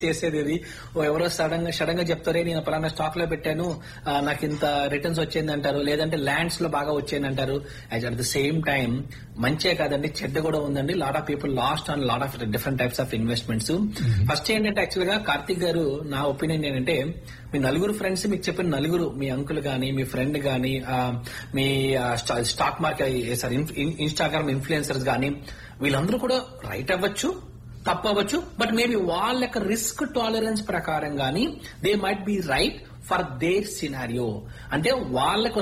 చేసేది ఇది ఓ ఎవరో సడన్ గా సడన్ గా చెప్తారే నేను పలానా స్టాక్ లో పెట్టాను ఆ, నాకు ఇంత రిటర్న్స్ వచ్చింది అంటారు లేదంటే ల్యాండ్స్ లో బాగా వచ్చింది అంటారు అట్ ద సేమ్ టైం మంచే కాదండి చెడ్డ కూడా ఉందండి lot of people lost on lot of different types of investments first ఏంటంటే యాక్చువల్ గా కార్తిక్ గారు నా ఒపీనియన్ ఏంటంటే మీ నలుగురు ఫ్రెండ్స్ మీకు చెప్పిన నలుగురు మీ అంకుల్ గానీ మీ ఫ్రెండ్ గానీ ఆ, మీ ఆ, sta- stock market sorry Instagram influencers గానీ వీళ్ళందరూ కూడా రైట్ అవ్వచ్చు తప్పవచ్చు బట్ మేబీ వాళ్ళ యొక్క రిస్క్ టాలరెన్స్ ప్రకారం గానీ they might be right for their scenario అంటే వాళ్ళకు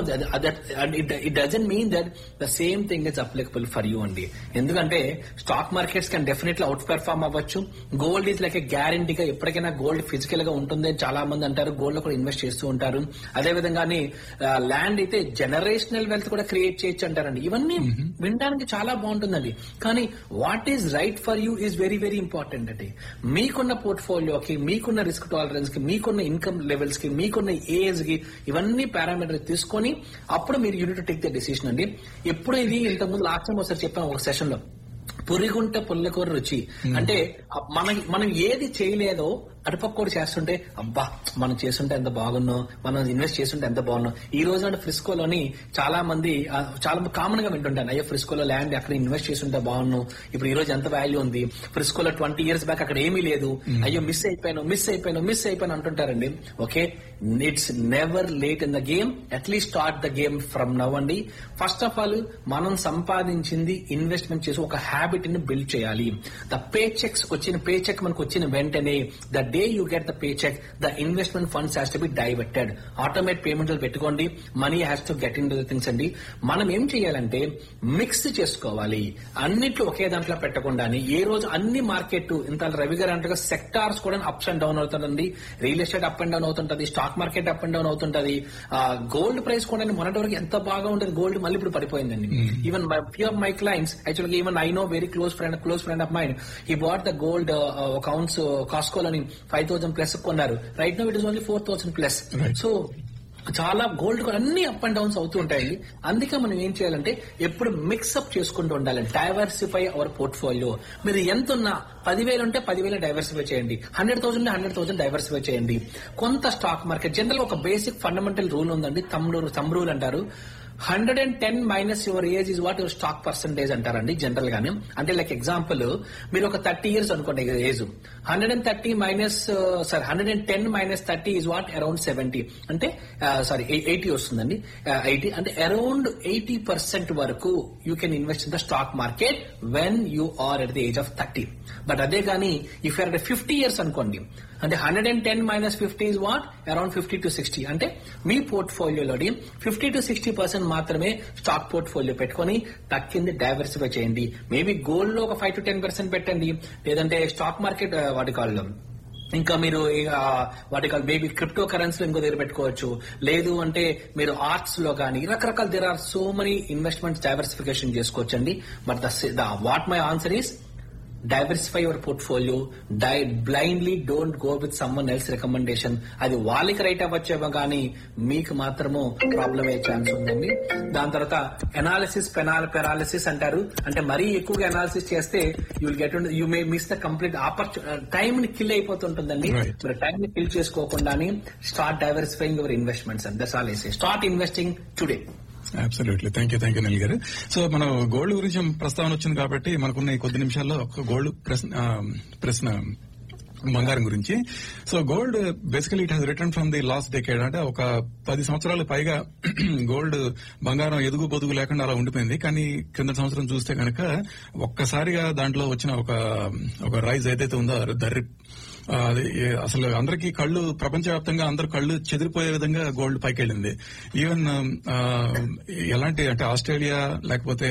it doesn't mean that the same thing is applicable for you అండి ఎందుకంటే stock markets can definitely outperform అవ్వచ్చు గోల్డ్ ఈజ్ లైక్ గ్యారంటీగా ఎప్పటికైనా గోల్డ్ ఫిజికల్ గా ఉంటుంది అని చాలా మంది అంటారు గోల్డ్ లో కూడా ఇన్వెస్ట్ చేస్తూ ఉంటారు అదే విధంగానే ల్యాండ్ అయితే జనరేషనల్ వెల్త్ కూడా క్రియేట్ చేయొచ్చు అంటారండి ఇవన్నీ వినడానికి చాలా బాగుంటుందండి కానీ what is right for you is very very important అండి మీకున్న పోర్ట్ఫోలియోకి మీకున్న రిస్క్ టాలరెన్స్ కి మీకున్న ఇన్కమ్ లెవెల్స్ కి మీకున్న ఏజ్ కి ఇవన్నీ పారామీటర్ తీసుకొని అప్పుడు మీరు యూనిట్ టేక్ ద డెసిషన్ అండి ఎప్పుడు ఇది ఇంతకుముందు లాస్ట్ టైం ఒకసారి చెప్పాను ఒక సెషన్ లో పురిగుంట పుల్లకూర రుచి అంటే మనం మనం ఏది చేయలేదో అటుపక్క కూడా చేస్తుంటే అబ్బా మనం చేస్తుంటే ఎంత బాగున్నో మనం ఇన్వెస్ట్ చేస్తుంటే ఎంత బాగున్నాం ఈ రోజు నాడు ఫ్రిస్కోలోని చాలా మంది ఆ, చాలా కామన్ గా వింటుంటాను అయ్యో ఫ్రిస్కోలో ల్యాండ్ అక్కడ ఇన్వెస్ట్ చేస్తుంటే బాగున్నాం ఇప్పుడు ఈ రోజు ఎంత వాల్యూ ఉంది ఫ్రిస్కోలో ట్వంటీ ఇయర్స్ బ్యాక్ అక్కడ ఏమీ లేదు అయ్యో మిస్ అయిపోయాను మిస్ అయిపోయాను మిస్ అయిపోయాను అంటుంటారండి okay it's never late in the game at least start the game from now అండి ఫస్ట్ ఆఫ్ ఆల్ మనం సంపాదించింది ఇన్వెస్ట్మెంట్ చేసి ఒక హ్యాబిట్ ని బిల్డ్ చేయాలి ద పే చెక్స్ వచ్చిన పే చెక్ మనకు వచ్చిన వెంటనే the day you get the pay cheque the investment funds has to be diverted automate పేమెంట్లు పెట్టుకోండి money has to get into the things అండి మనం ఏం చేయాలంటే మిక్స్ చేసుకోవాలి అన్నిట్లో ఒకే దాంట్లో పెట్టకుండా ఏ రోజు అన్ని మార్కెట్ ఇంత రవి గారు అంటగా సెక్టార్స్ కూడా అప్స్ అండ్ డౌన్ అవుతుందండి real estate up and down అవుతుంటది stock market up and down అవుతుంటది గోల్డ్ ప్రైస్ కూడా మొన్నటి వరకు ఎంత బాగా ఉండేది గోల్డ్ మళ్ళీ ఇప్పుడు పడిపోయిందండి even few of my clients యాక్చువల్గా even I know very close friend close friend of mind ఈ బాట్ ద గోల్డ్ ఒక అవున్స్ కాస్కోలని ఫైవ్ థౌసండ్ ప్లస్ కొన్నారు right no it is only four thousand plus Right. So చాలా gold కూడా అన్ని up and downs అవుతూ ఉంటాయండి అందుకే మనం ఏం చేయాలంటే ఎప్పుడు మిక్స్అప్ చేసుకుంటూ ఉండాలి డైవర్సిఫై అవర్ పోర్ట్ఫోలియో మీరు ఎంత ఉన్నా పదివేలు ఉంటే పదివేలు డైవర్సిఫై చేయండి hundred thousand hundred thousand diversify చేయండి కొంత స్టాక్ మార్కెట్ జనరల్ ఒక బేసిక్ ఫండమెంటల్ రూల్ ఉందండి తమ్ రూల్ తమ్ రూల్ అంటారు hundred and ten minus your age is what your stock percentage అంటారండి జనరల్ గానే అంటే లైక్ ఎగ్జాంపుల్ మీరు ఒక థర్టీ ఇయర్స్ అనుకోండి age hundred and thirty minus sorry hundred and ten minus thirty is what around seventy అంటే sorry eighty వస్తుందండి eighty అంటే around eighty percent వరకు you can invest in the stock market when you are at the age of thirty but అదే కానీ if you're at fifty years అనుకోండి అంటే hundred and ten minus fifty is what around fifty to sixty అంటే మీ పోర్ట్ఫోలియోలోని fifty to sixty percent మాత్రమే stock portfolio పెట్టుకొని తక్కింది డైవర్సిఫై చేయండి మేబీ గోల్డ్ లో ఒక ఫైవ్ టు టెన్ పర్సెంట్ పెట్టండి లేదంటే స్టాక్ మార్కెట్ వాటి కాళ్ళు ఇంకా మీరు ఇక వాటి కాల్ మేబీ క్రిప్టో కరెన్సీలో ఇంకో దగ్గర పెట్టుకోవచ్చు లేదు అంటే మీరు ఆర్ట్స్ లో కానీ రకరకాల there are so many investments diversification చేసుకోవచ్చు అండి but the what my answer is diversify your portfolio die blindly don't go with someone else recommendation అది వాళ్ళకి రైట్ అవ్వచ్చేమో కానీ మీకు మాత్రము ప్రాబ్లం అయ్యే ఛాన్స్ ఉందండి దాని తర్వాత ఎనాలిసిస్ పెనాల్ పెరాలిసిస్ అంటారు అంటే మరీ ఎక్కువగా ఎనాలిసిస్ చేస్తే you will get you may miss the complete opportunity time ని కిల్ అయిపోతుంటుందండి Right. మీరు టైం ని కిల్ చేసుకోకుండానే start diversifying your investments and thus all start investing today absolutely thank you thank you Nil garu so మనం gold గురించి ప్రస్తావన వచ్చింది కాబట్టి మనకున్న ఈ కొద్ది నిమిషాల్లో ఒక గోల్డ్ ప్రశ్న ఆ, ప్రశ్న బంగారం గురించి so gold basically it has return from the last decade అంటే ఒక పది సంవత్సరాలు పైగా గోల్డ్ బంగారం ఎదుగు బొదుగు లేకుండా అలా ఉండిపోయింది కానీ కింద సంవత్సరం చూస్తే కనుక ఒక్కసారిగా దాంట్లో వచ్చిన ఒక ఒక రైజ్ ఏదైతే ఉందో దర్రి ఆ, అది ఏ- అసలు అందరికీ కళ్ళు ప్రపంచవ్యాప్తంగా అందరు కళ్ళు చెదిరిపోయే విధంగా గోల్డ్ పైకి వెళ్ళింది ఈవెన్ ఆ, ఎలాంటి అంటే ఆస్ట్రేలియా లేకపోతే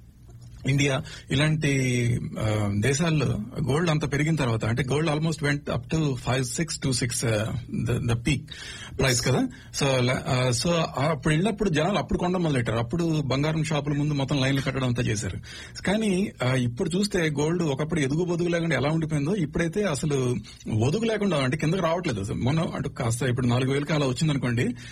ఇండియా ఇలాంటి ఆ, దేశాల్లో గోల్డ్ అంత పెరిగిన తర్వాత అంటే gold almost went up to five six to six the peak price కదా సో సో అప్పుడు వెళ్ళినప్పుడు జనాలు అప్పుడు కొండ మొదలెట్టారు అప్పుడు బంగారం షాపుల ముందు మొత్తం లైన్లు కట్టడం అంతా చేశారు కానీ ఆ, ఇప్పుడు చూస్తే గోల్డ్ ఒకప్పుడు ఎదుగు బొదుగు లేకుండా ఎలా ఉండిపోయిందో ఇప్పుడైతే అసలు ఒదుగు లేకుండా అంటే కిందకు రావట్లేదు అసలు మొన్న అటు కాస్త ఇప్పుడు నాలుగు వేలకి అలా వచ్చిందనుకోండి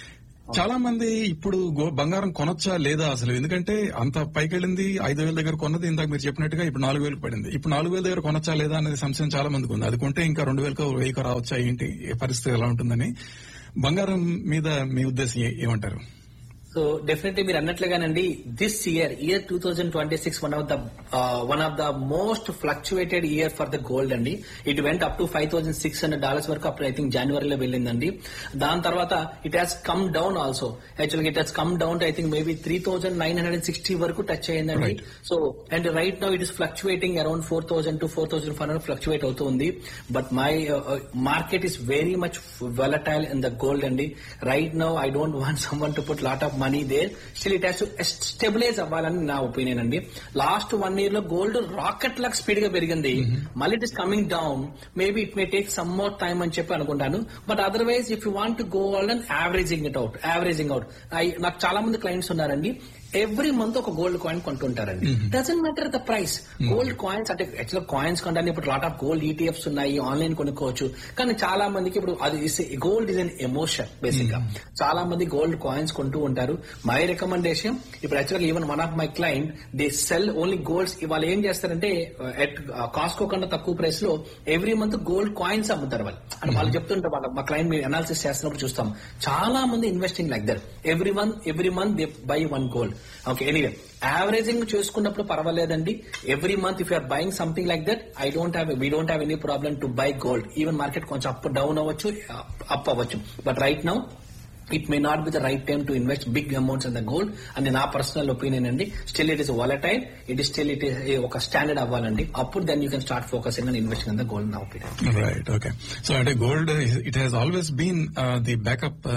చాలా మంది ఇప్పుడు గో- బంగారం కొనొచ్చా లేదా అసలు ఎందుకంటే అంత పైకి వెళ్ళింది ఐదు వేల దగ్గర కొన్నది ఇందాక మీరు చెప్పినట్టుగా ఇప్పుడు నాలుగు వేలకు పడింది ఇప్పుడు నాలుగు వేల దగ్గర కొనొచ్చా లేదా అనేది సంశయం చాలా మందికి ఉంది అది కొంటే ఇంకా రెండు వేలకు వెయ్యికి రావచ్చా ఏంటి ఏ పరిస్థితి ఎలా ఉంటుందని బంగారం మీద మీ ఉద్దేశం ఏ- ఏమంటారు సో డెఫినెట్లీ మీరు అన్నట్లుగానండి this year year two thousand twenty six one of the one of the most fluctuated year for the gold అండి it went up to five thousand six hundred dollars వరకు అప్పుడు ఐ థింక్ జనవరిలో వెళ్ళిందండి దాని తర్వాత it has come down also యాక్చువల్గా it has come down I think maybe three thousand nine hundred sixty వరకు touch అయ్యిందండి Right. So and right now it is fluctuating around four thousand to four thousand five hundred fluctuate అవుతుంది but my market is very much volatile in the gold అండి right now I don't want someone to put lot of money there still it has to stabilize అవ్వాలని నా opinion అండి last one year లో gold rocket లాగా speed గా పెరిగింది మళ్ళీ it is coming down maybe it may take some more time అని చెప్పి అనుకుంటాను but otherwise if you want to go all and averaging it out averaging out నాకు చాలా మంది క్లయింట్స్ ఉన్నారండి ఎవ్రీ మంత్ ఒక గోల్డ్ కాయిన్ కొంటుంటారండి doesn't matter the price gold coins అంటే యాక్చువల్ కాయిన్స్ కొంటాను ఇప్పుడు లాట్ ఆఫ్ గోల్డ్ ఈటీఎఫ్స్ ఉన్నాయి ఆన్లైన్ కొనుక్కోవచ్చు కానీ చాలా మందికి ఇప్పుడు అది gold is an emotion basic గా చాలా మంది గోల్డ్ కాయిన్స్ కొంటూ ఉంటారు మై రికమెండేషన్ ఇప్పుడు యాక్చువల్గా even one of my client they sell only golds ఇవాళ ఏం చేస్తారంటే ఎట్ కాస్కో కన్నా తక్కువ ప్రైస్ లో ఎవ్రీ మంత్ గోల్డ్ కాయిన్స్ అమ్ముతారు వాళ్ళు అంటే వాళ్ళు చెప్తుంటారు వాళ్ళ మా క్లయింట్ మీరు అనాలిసిస్ చేస్తున్నప్పుడు చూస్తాం చాలా మంది investing like that every one every month they buy one gold okay anyway averaging చూసుకున్నప్పుడు పర్వాలేదండి every month if you're buying something like that I don't have we don't have any problem to buy gold even market కొంచెం up down అవ్వచ్చు up అవ్వచ్చు but right now it may not be the right time to invest big amounts in the gold అని నా personal opinion అండి still it is volatile it is still it ఒక standard అవ్వాలండి అప్పుడు then you can start focusing and investing in the gold నా opinion right okay so అంటే gold it has always been the backup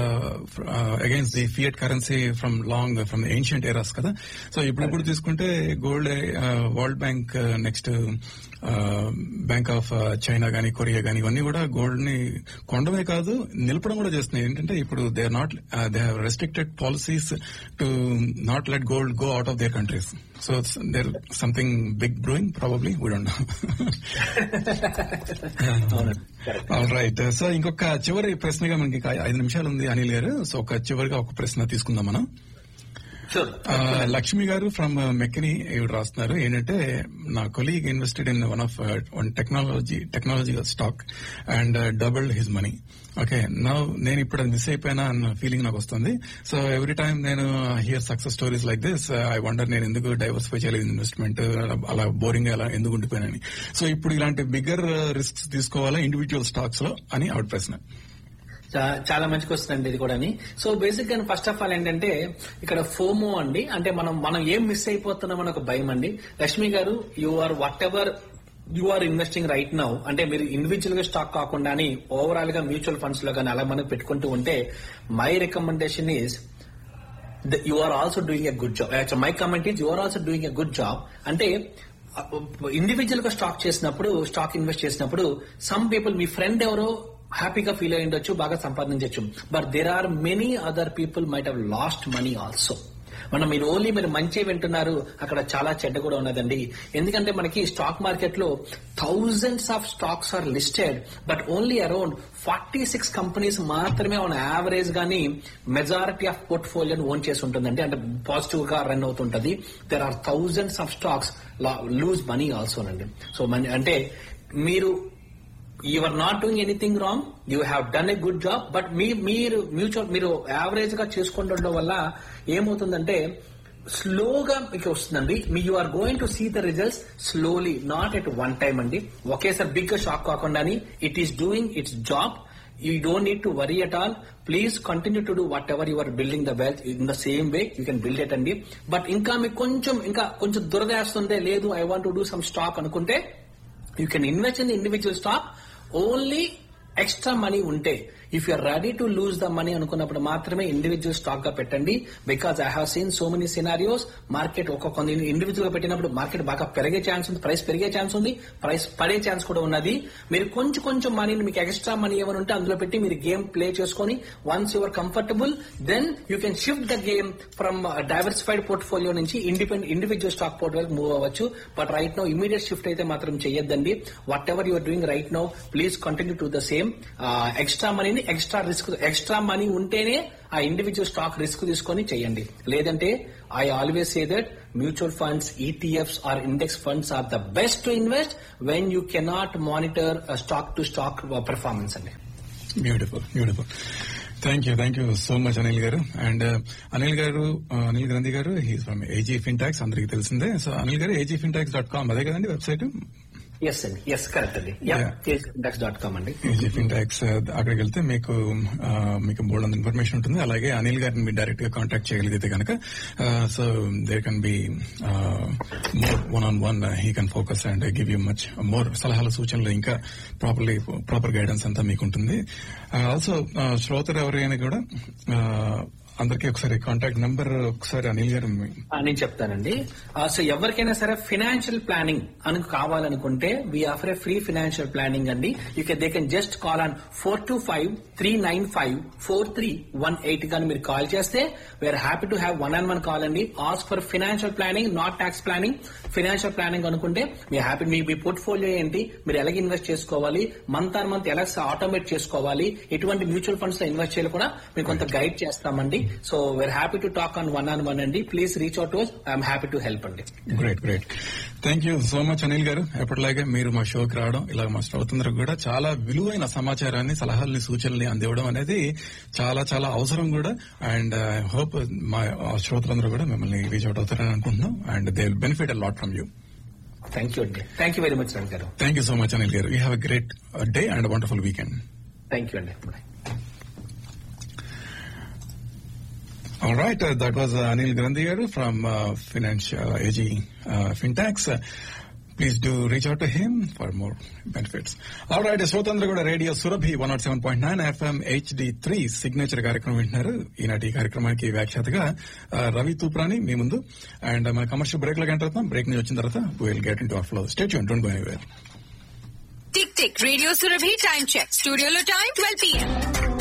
against the fiat currency from long from ancient eras కదా so ఇప్పుడు ఇప్పుడు తీసుకుంటే gold world bank next bank of China గానీ Korea గానీ ఇవన్నీ కూడా గోల్డ్ ని కొండమే కాదు నిలపడం కూడా చేస్తున్నాయి ఏంటంటే ఇప్పుడు they are not they have restricted policies to not let gold go out of their countries so there something big brewing probably we don't అవునండి రైట్ సో ఇంకొక చివరి ప్రశ్నగా మనకి ఇంకా ఐదు నిమిషాలు ఉంది అనిల్ గారు సో ఒక చివరిగా ఒక ప్రశ్న తీసుకుందాం మనం షూర్ ఆ, లక్ష్మి గారు ఫ్రమ్ మెక్కని ఇవి రాస్తున్నారు ఏంటంటే నా colleague invested in one of one technology technological stock and double his money okay నా నేను ఇప్పుడు అది మిస్ అయిపోయినా అన్న ఫీలింగ్ నాకు వస్తుంది సో ఎవ్రీ టైం నేను hear success stories like this I wonder నేను ఎందుకు డైవర్సిఫై చేయలేదు ఇన్వెస్ట్మెంట్ అలా బోరింగ్ అలా ఎందుకు ఉండిపోయానని సో ఇప్పుడు ఇలాంటి బిగ్గర్ రిస్క్స్ తీసుకోవాలా ఇండివిజువల్ స్టాక్స్ లో అని ఆవిడ ప్రశ్న చా- చాలా మంచి క్వశ్చన్ అండి ఇది కూడా సో బేసిక్ గా ఫస్ట్ ఆఫ్ ఆల్ ఏంటంటే ఇక్కడ ఫోమో అండి అంటే మనం మనం ఏం మిస్ అయిపోతున్నాం అని ఒక భయం అండి Lakshmi garu you are whatever you are investing right now అంటే మీరు ఇండివిజువల్ గా స్టాక్ కాకుండా ఓవరాల్ గా మ్యూచువల్ ఫండ్స్ లో కానీ అలా మనం పెట్టుకుంటూ ఉంటే my recommendation is you are also doing a good job my comment is you are also doing a good job అంటే ఇండివిజువల్ గా స్టాక్ చేసినప్పుడు స్టాక్ ఇన్వెస్ట్ చేసినప్పుడు సమ్ పీపుల్ మీ ఫ్రెండ్ ఎవరో హ్యాపీగా ఫీల్ అయి ఉండొచ్చు బాగా సంపాదించవచ్చు but there are many other people might have lost money also మనం మీరు ఓన్లీ మీరు మంచి వింటున్నారు అక్కడ చాలా చెడ్డ కూడా ఉన్నదండి ఎందుకంటే మనకి స్టాక్ మార్కెట్ లో thousands of stocks are listed but only around forty six companies మాత్రమే ఆన్ యావరేజ్ గానీ మెజారిటీ ఆఫ్ పోర్ట్ఫోలియోని ఓన్ చేసి ఉంటుందండి అంటే పాజిటివ్ గా రన్ అవుతుంటది there are thousands of stocks lose money ఆల్సోనండి సో మన అంటే మీరు you are not doing anything wrong you have done a good job but మీ మీరు మ్యూచువల్ మీరు యావరేజ్ గా చేసుకుంటుండడం వల్ల ఏమవుతుందంటే స్లోగా మీకు వస్తుందండి మీ you are going to see the results slowly not at one time అండి ఒకేసారి బిగ్ షాక్ కాకుండా it is doing its job you don't need to worry at all please continue to do whatever your building the wealth in the same way you can build it అండి but ఇంకా మీకు కొంచెం ఇంకా కొంచెం దురదేస్తుందే లేదు I want to do some stock అనుకుంటే you can invest in individual stock only extra money ఉంటే if you're ready to lose the money అనుకున్నప్పుడు మాత్రమే ఇండివిజువల్ స్టాక్ గా పెట్టండి because I have seen so many scenarios market ఒక కొన్ని individual గా పెట్టినప్పుడు మార్కెట్ బాగా పెరిగే ఛాన్స్ ఉంది ప్రైస్ పెరిగే ఛాన్స్ ఉంది ప్రైస్ పడే ఛాన్స్ కూడా ఉన్నది మీరు కొంచెం కొంచెం మనీని మీకు ఎక్స్ట్రా మనీ ఏమైనా ఉంటే అందులో పెట్టి మీరు గేమ్ ప్లే చేసుకొని once your comfortable then you can shift the game from diversified portfolio నుంచి independent individual stock portfolio move అవ్వచ్చు but right now immediate shift అయితే మాత్రం చేయొద్దండి whatever you're doing right now please continue to the same extra మనీని extra risk extra money ఉంటేనే ఆ individual stock risk తీసుకొని చేయండి లేదంటే I always say that mutual funds ETFs are index funds are the best to invest when you cannot monitor stock to stock performance అండి beautiful beautiful thank you thank you so much Anil garu and Anil గారు uh, Anil గ్రంథి గారు he's from AG Fintax అందరికి తెలిసిందే so Anil గారు AG Fintax dot com అదే కదండి website yes అండి ఎస్ కరెక్ట్ అండి Yeah. ఇండెక్స్ డాట్ కామ్ అండి ఏజీ ఫిన్టాక్స్ అక్కడికి వెళ్తే మీకు ఆ, మీకు బోర్డ్ అంత ఇన్ఫర్మేషన్ ఉంటుంది అలాగే అనిల్ గారిని మీరు డైరెక్ట్ గా కాంటాక్ట్ చేయగలిగితే కనుక so there can be more one on one he can focus and give you much more సలహాల సూచనలు ఇంకా ప్రాపర్లీ ప్రాపర్ గైడెన్స్ అంతా మీకు ఉంటుంది ఆల్సో శ్రోతలు ఎవరైనా కూడా ఆ, అందరికీ ఒకసారి కాంటాక్ట్ నంబర్ ఒకసారి అనిల్ గారు మీ- ఆ, నేను చెప్తానండి సో ఎవరికైనా సరే ఫినాన్షియల్ ప్లానింగ్ అని కావాలనుకుంటే we offer a free financial planning అండి you can they can just call on four two five three nine five four three one eight గాని మీరు కాల్ చేస్తే we're happy to have one and one call అండి as for financial planning not tax planning financial planning అనుకుంటే మీ happy మీ మీ portfolio ఏంటి మీరు ఎలాగ invest చేసుకోవాలి మంత్ ఆన్ మంత్ ఎలా ఆటోమేట్ చేసుకోవాలి ఎటువంటి మ్యూచువల్ ఫండ్స్ లో ఇన్వెస్ట్ చేయాలి కూడా మీకు కొంత గైడ్ చేస్తామండి so we're happy to talk on one on one అండి please reach out to I'm happy to help అండి great great thank you so much Anil garu ఎప్పటిలాగే మీరు మా షోకి రావడం ఇలా మా శ్రోతందరికి కూడా చాలా విలువైన సమాచారాన్ని సలహాలని సూచనల్ని అందివ్వడం అనేది చాలా చాలా అవసరం కూడా అండ్ హోప్ మా శ్రోతలందరూ కూడా మిమ్మల్ని రీచ్ అవుట్ అవుతారని అనుకుంటున్నాం and they will benefit a lot from you thank you అండి thank you very much Rang garu thank you so much Anil garu you have a great day and wonderful weekend thank you అండి All right, uh, that was uh, Anil Grandhigaru from uh, Financial AG uh, Fintax. Uh, please do reach out to him for more benefits. All right, శ్రోతంద్రగూడ radio Surabhi one nought seven point nine FM HD three signature కార్యక్రమం వింటున్నారు ఈనాటి ఈ కార్యక్రమానికి వ్యాఖ్యాతగా uh, Ravi తూప్రాని మీ ముందు and మన commercial break లో గంట బ్రేక్ నుంచి వచ్చిన తర్వాత will get into our flow state don't go anywhere tick tick radio Surabhi time check స్టూడియోలో టైం ట్వెల్వ్ పిఎం